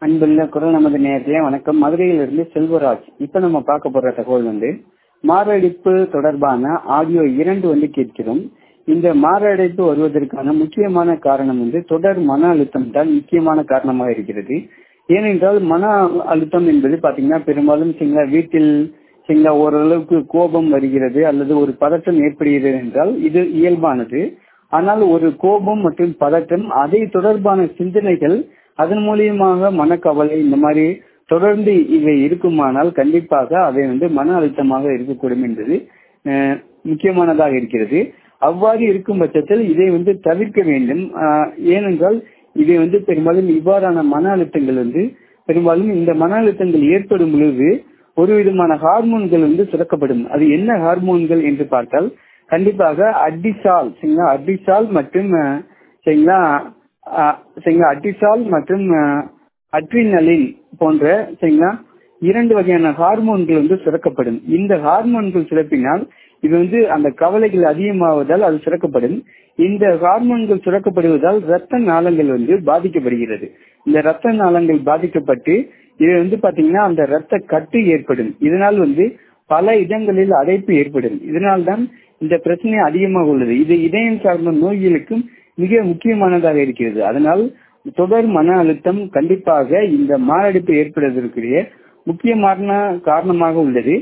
அன்புள்ள குரல் நமது நேரத்திலே வணக்கம் மதுரையிலிருந்து செல்வராஜ் இப்ப நம்ம பார்க்க போற தகவல் வந்து மாரடைப்பு தொடர்பான ஆடியோ இரண்டு வந்து கேட்கிறோம் இந்த மாரடைப்பு வருவதற்கான முக்கியமான காரணம் வந்து தொடர் மன அழுத்தம் தான் முக்கியமான காரணமாக இருக்கிறது ஏனென்றால் மன அழுத்தம் என்பது பாத்தீங்கன்னா பெரும்பாலும் சிங்கள வீட்டில் சிங்கள ஓரளவுக்கு கோபம் வருகிறது அல்லது ஒரு பதட்டம் ஏற்படுகிறது என்றால் இது இயல்பானது ஆனால் ஒரு கோபம் மற்றும் பதட்டம் அதை தொடர்பான சிந்தனைகள் அதன் மூலியமாக மனக்கவலை இந்த மாதிரி தொடர்ந்து இவை இருக்குமானால் கண்டிப்பாக அவை வந்து மன அழுத்தமாக இருக்கக்கூடும் என்பது முக்கியமானதாக இருக்கிறது அவ்வாறு இருக்கும் பட்சத்தில் இதை வந்து தவிர்க்க வேண்டும் ஏனென்றால் இதை வந்து பெரும்பாலும் இவ்வாறான மன அழுத்தங்கள் வந்து பெரும்பாலும் இந்த மன அழுத்தங்கள் ஏற்படும் பொழுது ஒரு விதமான ஹார்மோன்கள் வந்து சுரக்கப்படும் அது என்ன ஹார்மோன்கள் என்று பார்த்தால் கண்டிப்பாக அட்டிசால் சரிங்களா அட்டிசால் மற்றும் சரிங்களா சரிங்களா அட்டிசால் மற்றும் அட்ரினலின் போன்ற சரிங்களா இரண்டு வகையான ஹார்மோன்கள் வந்து சுரக்கப்படும் இந்த ஹார்மோன்கள் சுரப்பினால் இது வந்து அந்த கவலைகள் அதிகமாவதால் அது சுரக்கப்படும் இந்த ஹார்மோன்கள் சுரக்கப்படுவதால் ரத்த நாளங்கள் வந்து பாதிக்கப்படுகிறது இந்த ரத்த நாளங்கள் பாதிக்கப்பட்டு இது வந்து பாத்தீங்கன்னா அந்த ரத்த கட்டு ஏற்படும் இதனால் வந்து பல இடங்களில் அடைப்பு ஏற்படும் இதனால் தான் இந்த பிரச்சனை அதிகமாக உள்ளது இது இதயம் சார்ந்த நோய்களுக்கும் மிக முக்கியமானதாக இருக்கிறது அதனால் தொடர் மன அழுத்தம் கண்டிப்பாக இந்த மாரடைப்பு ஏற்படுவதற்குரிய முக்கியமான காரணமாக உள்ளது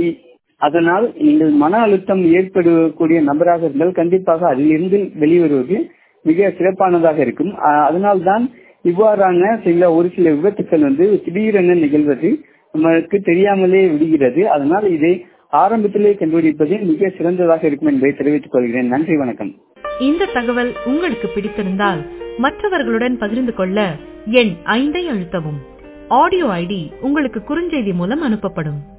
அதனால் நீங்கள் மன அழுத்தம் ஏற்படக்கூடிய நபராக இருந்தால் கண்டிப்பாக அதிலிருந்து வெளிவருவது மிக சிறப்பானதாக இருக்கும் அதனால்தான் இவ்வாறான சில ஒரு சில விபத்துக்கள் வந்து திடீரென நிகழ்வது நமக்கு தெரியாமலே விடுகிறது அதனால் இதை ஆரம்பத்திலே கண்டுபிடிப்பது மிக சிறந்ததாக இருக்கும் என்பதை தெரிவித்துக் கொள்கிறேன் நன்றி வணக்கம் இந்த தகவல் உங்களுக்கு பிடித்திருந்தால் மற்றவர்களுடன் பகிர்ந்து கொள்ள எண் ஐந்தை அழுத்தவும் ஆடியோ ஐடி உங்களுக்கு குறுஞ்செய்தி மூலம் அனுப்பப்படும்